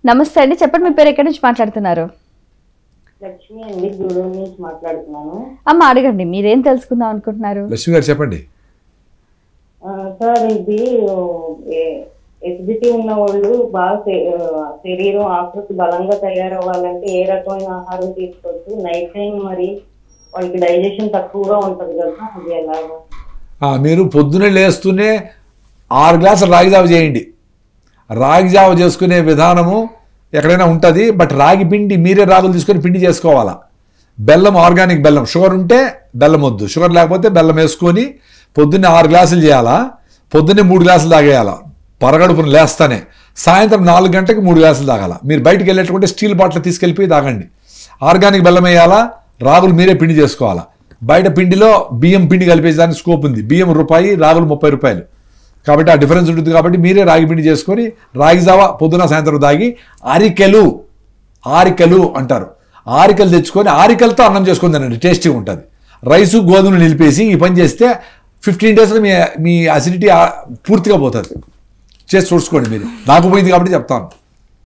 నమస్తే అండి చెప్పండి మీ పేరు ఎక్కడి నుంచి మాట్లాడుతున్నారు లక్ష్మి అండి గూడూరు నుంచి మాట్లాడుతున్నాను అమ్మ అడగండి మీరేం తెలుసుకుందాం అనుకుంటున్నారు లక్ష్మి గారు చెప్పండి ఆ, సార్ ఇది ఎసిడిటీ ఉన్న వాళ్ళు బాగా శ- ఆ, శరీరం ఆకృతి బలంగా తయారవ్వాలంటే ఏ రకమైన ఆహారం తీసుకోవచ్చు నైట్ టైం మరి వాళ్ళకి డైజెషన్ తక్కువగా ఉంటది కదా అది ఎలాగా ఆ, మీరు పొద్దున్నే లేస్తూనే ఆరు గ్లాసులు రాగి జావ చేయండి రాగి జావ చేసుకునే విధానము ఎక్కడైనా ఉంటుంది బట్ రాగి పిండి మీరే రాగులు తీసుకొని పిండి చేసుకోవాలా బెల్లం ఆర్గానిక్ బెల్లం షుగర్ ఉంటే బెల్లం వద్దు షుగర్ లేకపోతే బెల్లం వేసుకొని పొద్దున్నే ఆరు గ్లాసులు చేయాలా పొద్దున్నే మూడు గ్లాసులు తాగేయాలా పరగడుపున లేస్తానే సాయంత్రం నాలుగు గంటలకు మూడు గ్లాసులు తాగాల మీరు బయటికి వెళ్ళేటప్పుడు స్టీల్ బాటిల్ తీసుకెళ్ళిపోయి తాగండి ఆర్గానిక్ బెల్లం వేయాలా రాగులు మీరే పిండి చేసుకోవాలా బయట పిండిలో బియ్యం పిండి కలిపేదానికి స్కోప్ ఉంది బియ్యం రూపాయి రాగులు ముప్పై రూపాయలు కాబట్టి ఆ డిఫరెన్స్ ఉంటుంది కాబట్టి మీరే రాగి పిండి చేసుకొని రాగి జావ పొద్దున సాయంత్రం తాగి అరికెలు ఆరికలు అంటారు ఆరికలు తెచ్చుకొని ఆరికలతో అన్నం చేసుకొని తినండి టేస్టీగా ఉంటుంది రైసు గోధుమలు నిలిపేసి ఈ పని చేస్తే ఫిఫ్టీన్ డేస్లో మీ మీ అసిడిటీ పూర్తిగా పోతుంది చేసి చూసుకోండి మీరు నాకు పోయింది కాబట్టి చెప్తాను